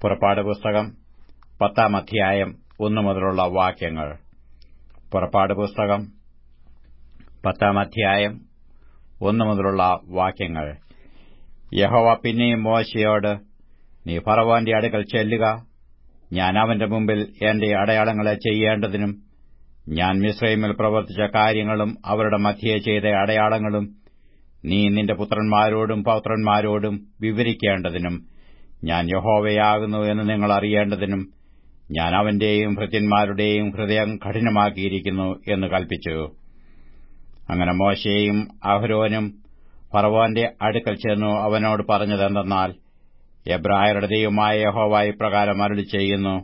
പുറപ്പാട് പുസ്തകം പത്താം അധ്യായം ഒന്നു മുതലുള്ള വാക്യങ്ങൾ പുറപ്പാട് പുസ്തകം പത്താം അധ്യായം ഒന്നു മുതലുള്ള വാക്യങ്ങൾ യഹോവ പിന്നെയും മോശയോട് നീ ഫറവോന്റെ അടുക്കൽ ചെല്ലുക ഞാൻ അവന്റെ മുമ്പിൽ എന്റെ അടയാളങ്ങളെ ചെയ്യേണ്ടതിനും ഞാൻ മിശ്രൈമിൽ പ്രവർത്തിച്ച കാര്യങ്ങളും അവരുടെ മധ്യേ ചെയ്ത അടയാളങ്ങളും നീ നിന്റെ പുത്രന്മാരോടും പൌത്രന്മാരോടും വിവരിക്കേണ്ടതിനും ഞാൻ യഹോവയാകുന്നു എന്ന് നിങ്ങൾ അറിയേണ്ടതിനും ഞാൻ അവന്റെയും ഭൃത്യന്മാരുടെയും ഹൃദയം കഠിനമാക്കിയിരിക്കുന്നു എന്ന് കൽപ്പിച്ചു അങ്ങനെ മോശയും അഹ്രോനും ഫറവോന്റെ അടുക്കൽ ചെന്നു അവനോട് പറഞ്ഞതെന്തെന്നാൽ എബ്രായരുടെ ദൈവമായ യഹോവ ഇപ്രകാരം അരുളി ചെയ്യുന്നു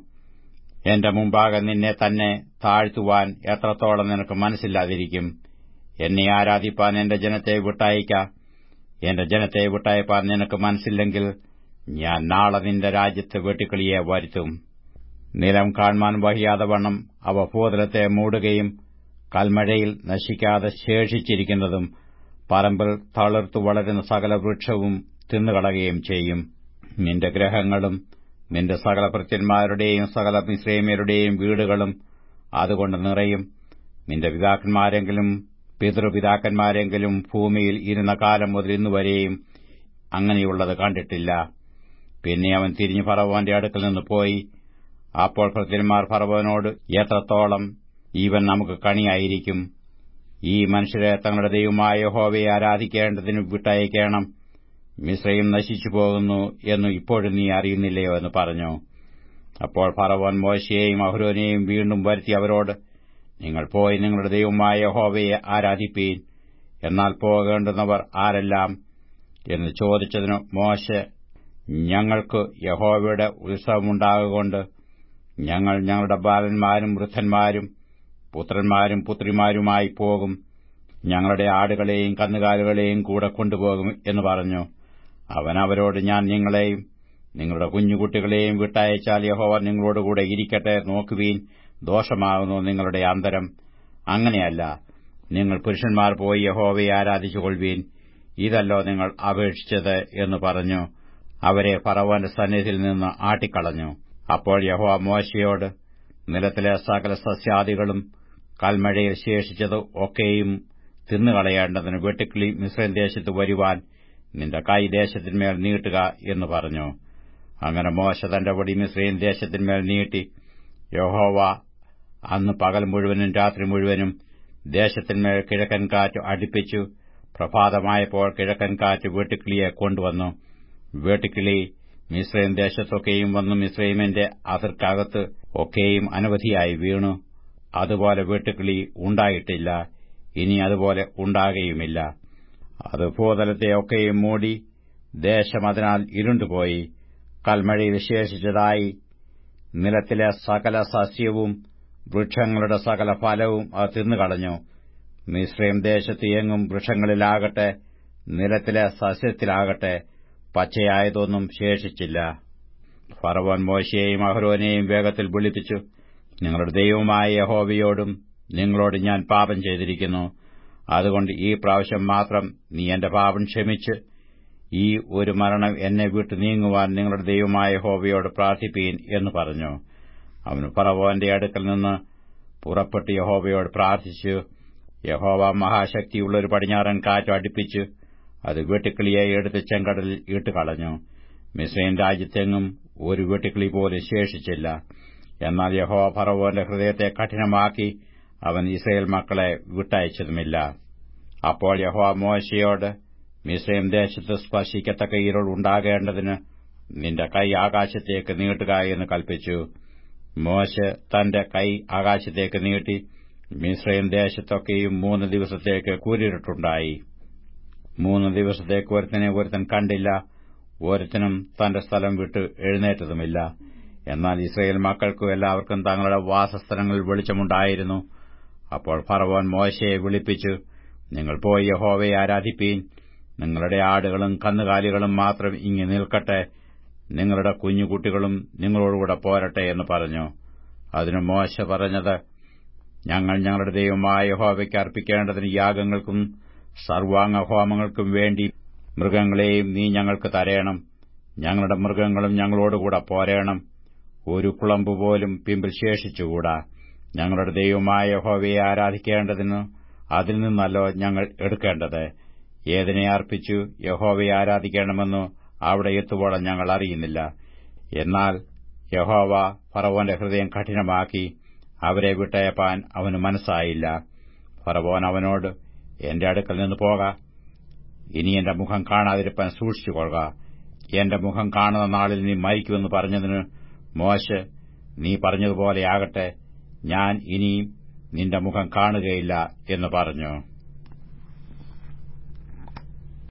എന്റെ മുമ്പാകെ നിന്നെ തന്നെ താഴ്ത്തുവാൻ എത്രത്തോളം നിനക്ക് മനസ്സില്ലാതിരിക്കും എന്നെ ആരാധിപ്പാൻ എന്റെ ജനത്തെ വിട്ടയക്ക എന്റെ ജനത്തെ വിട്ടയപ്പാൻ നിനക്ക് മനസ്സില്ലെങ്കിൽ ഞാൻ നാളെ നിന്റെ രാജ്യത്ത് വെട്ടിക്കിളിയെ വരുത്തും നിലം കാൺമാൻ വഹിയാതെ വണ്ണം അവ ഭൂതലത്തെ മൂടുകയും കൽമഴയിൽ നശിക്കാതെ ശേഷിച്ചിരിക്കുന്നതും പറമ്പിൽ തളിർത്തു വളരുന്ന സകല വൃക്ഷവും തിന്നുകളയുകയും ചെയ്യും നിന്റെ ഗ്രഹങ്ങളും നിന്റെ സകല ഭൃത്യന്മാരുടെയും സകല മിശ്രൈമ്യരുടെയും വീടുകളും അതുകൊണ്ട് നിറയും നിന്റെ പിതാക്കന്മാരെങ്കിലും പിതൃപിതാക്കന്മാരെങ്കിലും ഭൂമിയിൽ ഇരുന്ന കാലം മുതൽ ഇന്നുവരെയും അങ്ങനെയുള്ളത് കണ്ടിട്ടില്ല പിന്നെ അവൻ തിരിഞ്ഞു ഫറവോന്റെ അടുക്കൽ നിന്ന് പോയി അപ്പോൾ ഭൃത്യന്മാർ ഫറവോനോട് എത്രത്തോളം ഈവൻ നമുക്ക് കണിയായിരിക്കും ഈ മനുഷ്യരെ തങ്ങളുടെ ദൈവമായ ഹോവയെ ആരാധിക്കേണ്ടതിന് വിട്ടയക്കണം മിശ്രയും നശിച്ചു പോകുന്നു എന്ന് ഇപ്പോഴും നീ അറിയുന്നില്ലയോ എന്ന് പറഞ്ഞു അപ്പോൾ ഫറവോൻ മോശയെയും അഹ്രോനെയും വീണ്ടും വരുത്തി അവരോട് നിങ്ങൾ പോയി നിങ്ങളുടെ ദൈവമായ ഹോവയെ ആരാധിപ്പീൻ എന്നാൽ പോകേണ്ടുന്നവർ ആരെല്ലാം എന്ന് ചോദിച്ചതിന് മോശ ഞങ്ങൾക്ക് യഹോവയുടെ ഉത്സവമുണ്ടാകൊണ്ട് ഞങ്ങൾ ഞങ്ങളുടെ ബാലന്മാരും വൃദ്ധന്മാരും പുത്രന്മാരും പുത്രിമാരുമായി പോകും ഞങ്ങളുടെ ആടുകളെയും കന്നുകാലുകളെയും കൂടെ കൊണ്ടുപോകും എന്ന് പറഞ്ഞു അവൻ അവരോട് ഞാൻ നിങ്ങളെയും നിങ്ങളുടെ കുഞ്ഞുകുട്ടികളെയും വിട്ടയച്ചാൽ യഹോവ നിങ്ങളോടുകൂടെ ഇരിക്കട്ടെ നോക്കുവീൻ ദോഷമാകുന്നു നിങ്ങളുടെ അന്തരം അങ്ങനെയല്ല നിങ്ങൾ പുരുഷന്മാർ പോയി യഹോവയെ ആരാധിച്ചുകൊള്ളുവീൻ ഇതല്ലോ നിങ്ങൾ അപേക്ഷിച്ചത് എന്ന് പറഞ്ഞു അവരെ ഫറവോന്റെ സന്നിധിയിൽ നിന്ന് ആട്ടിക്കളഞ്ഞു അപ്പോൾ യഹോവ മോശയോട് നിലത്തിലെ സകല സസ്യാദികളും കൽമഴയിൽ ശേഷിച്ചത് ഒക്കെയും തിന്നുകളയേണ്ടതിന് വെട്ടുക്കിളി മിശ്രൻ ദേശത്ത് വരുവാൻ നിന്റെ കൈ ദേശത്തിന്മേൽ നീട്ടുക എന്ന് പറഞ്ഞു അങ്ങനെ മോശ തന്റെ വടി മിശ്രയും ദേശത്തിന്മേൽ നീട്ടി യഹോവ അന്ന് പകൽ മുഴുവനും രാത്രി മുഴുവനും ദേശത്തിന്മേൽ കിഴക്കൻ കാറ്റ് അടുപ്പിച്ചു പ്രഭാതമായപ്പോൾ കിഴക്കൻ കാറ്റ് വെട്ടുക്കിളിയെ കൊണ്ടുവന്നു വെട്ടുക്കിളി മിശ്രയും ദേശത്തൊക്കെയും വന്നു മിശ്രൈമിന്റെ അതിർക്കകത്ത് ഒക്കെയും അനവധിയായി വീണു അതുപോലെ വെട്ടുക്കിളി ഉണ്ടായിട്ടില്ല ഇനി അതുപോലെ ഉണ്ടാകുകയുമില്ല അത് ഭൂതലത്തെയൊക്കെയും മൂടി ദേശം അതിനാൽ ഇരുണ്ടുപോയി കൽമഴയിൽ ശേഷിച്ചതായി നിലത്തിലെ സകല സസ്യവും വൃക്ഷങ്ങളുടെ സകല ഫലവും അത് തിന്നുകളഞ്ഞു മിശ്രയും ദേശത്ത് എങ്ങും വൃക്ഷങ്ങളിലാകട്ടെ നിലത്തിലെ സസ്യത്തിലാകട്ടെ പച്ചയായതൊന്നും ശേഷിച്ചില്ല ഫറവോൻ മോശയെയും അഹ്രോനെയും വേഗത്തിൽ വിളിപ്പിച്ചു നിങ്ങളുടെ ദൈവമായ യഹോവയോടും നിങ്ങളോട് ഞാൻ പാപം ചെയ്തിരിക്കുന്നു അതുകൊണ്ട് ഈ പ്രാവശ്യം മാത്രം നീ എന്റെ പാപം ക്ഷമിച്ച് ഈ ഒരു മരണം എന്നെ വിട്ടു നീങ്ങുവാൻ നിങ്ങളുടെ ദൈവമായ യഹോവയോട് പ്രാർത്ഥിപ്പീൻ എന്ന് പറഞ്ഞു അവന് ഫറവോന്റെ അടുക്കൽ നിന്ന് പുറപ്പെട്ട് യഹോവയോട് പ്രാർത്ഥിച്ചു യഹോവ മഹാശക്തിയുള്ള ഒരു പടിഞ്ഞാറൻ കാറ്റ് അടുപ്പിച്ചു അത് വെട്ടുക്കിളിയെ എടുത്ത് ചെങ്കടലിൽ ഇട്ടുകളഞ്ഞു മിസ്രൈൻ രാജ്യത്തെങ്ങും ഒരു വെട്ടുക്കിളി പോലും ശേഷിച്ചില്ല എന്നാൽ യഹോവ ഫറവോന്റെ ഹൃദയത്തെ കഠിനമാക്കി അവൻ ഇസ്രയേൽ മക്കളെ വിട്ടയച്ചതുമില്ല അപ്പോൾ യഹോവ മോശയോട് മിസ്രൈം ദേശത്ത് സ്പർശിക്കത്തക്ക ഇരുൾ ഉണ്ടാകേണ്ടതിന് നിന്റെ കൈ ആകാശത്തേക്ക് നീട്ടുക എന്ന് കൽപ്പിച്ചു മോശ തന്റെ കൈ ആകാശത്തേക്ക് നീട്ടി മിസ്രൈം ദേശത്തൊക്കെയും മൂന്ന് ദിവസത്തേക്ക് കൂരിരുട്ടുണ്ടായി മൂന്ന് ദിവസത്തേക്ക് ഒരുത്തനെ ഒരുത്തൻ കണ്ടില്ല ഒരുത്തനും തന്റെ സ്ഥലം വിട്ട് എഴുന്നേറ്റതുമില്ല എന്നാൽ ഇസ്രയേൽ മക്കൾക്കും എല്ലാവർക്കും തങ്ങളുടെ വാസസ്ഥലങ്ങളിൽ വെളിച്ചമുണ്ടായിരുന്നു അപ്പോൾ ഫറവോൻ മോശയെ വിളിപ്പിച്ചു നിങ്ങൾ പോയി യഹോവയെ ആരാധിപ്പീൻ നിങ്ങളുടെ ആടുകളും കന്നുകാലികളും മാത്രം ഇങ്ങി നിൽക്കട്ടെ നിങ്ങളുടെ കുഞ്ഞുകുട്ടികളും നിങ്ങളോടുകൂടെ പോരട്ടെ എന്ന് പറഞ്ഞു അതിന് മോശ പറഞ്ഞത് ഞങ്ങൾ ഞങ്ങളുടെ ദൈവമായ യഹോവയ്ക്ക് അർപ്പിക്കേണ്ടതിന് യാഗങ്ങൾക്കും സർവാംഗഹോമങ്ങൾക്കും വേണ്ടി മൃഗങ്ങളെയും നീ ഞങ്ങൾക്ക് തരേണം ഞങ്ങളുടെ മൃഗങ്ങളും ഞങ്ങളോടുകൂടെ പോരേണം ഒരു കുളമ്പ് പോലും പിമ്പിൽ ശേഷിച്ചുകൂടാ ഞങ്ങളുടെ ദൈവമായ യഹോവയെ ആരാധിക്കേണ്ടതിന് അതിൽ നിന്നല്ലോ ഞങ്ങൾ എടുക്കേണ്ടത് ഏതിനെ അർപ്പിച്ചു യഹോവയെ ആരാധിക്കണമെന്നു അവിടെ എത്തുവോളം ഞങ്ങൾ അറിയുന്നില്ല എന്നാൽ യഹോവ ഫറവോന്റെ ഹൃദയം കഠിനമാക്കി അവരെ വിട്ടയപ്പാൻ അവന് മനസ്സായില്ല ഫറവോൻ അവനോട് എന്റെ അടുക്കൽ നിന്ന് പോക ഇനി എന്റെ മുഖം കാണാതിരിപ്പാൻ സൂക്ഷിച്ചുകൊള്ളുക എന്റെ മുഖം കാണുന്ന നാളിൽ നീ മരിക്കുമെന്ന് പറഞ്ഞതിന് മോശ് നീ പറഞ്ഞതുപോലെയാകട്ടെ ഞാൻ ഇനിയും നിന്റെ മുഖം കാണുകയില്ല എന്ന് പറഞ്ഞു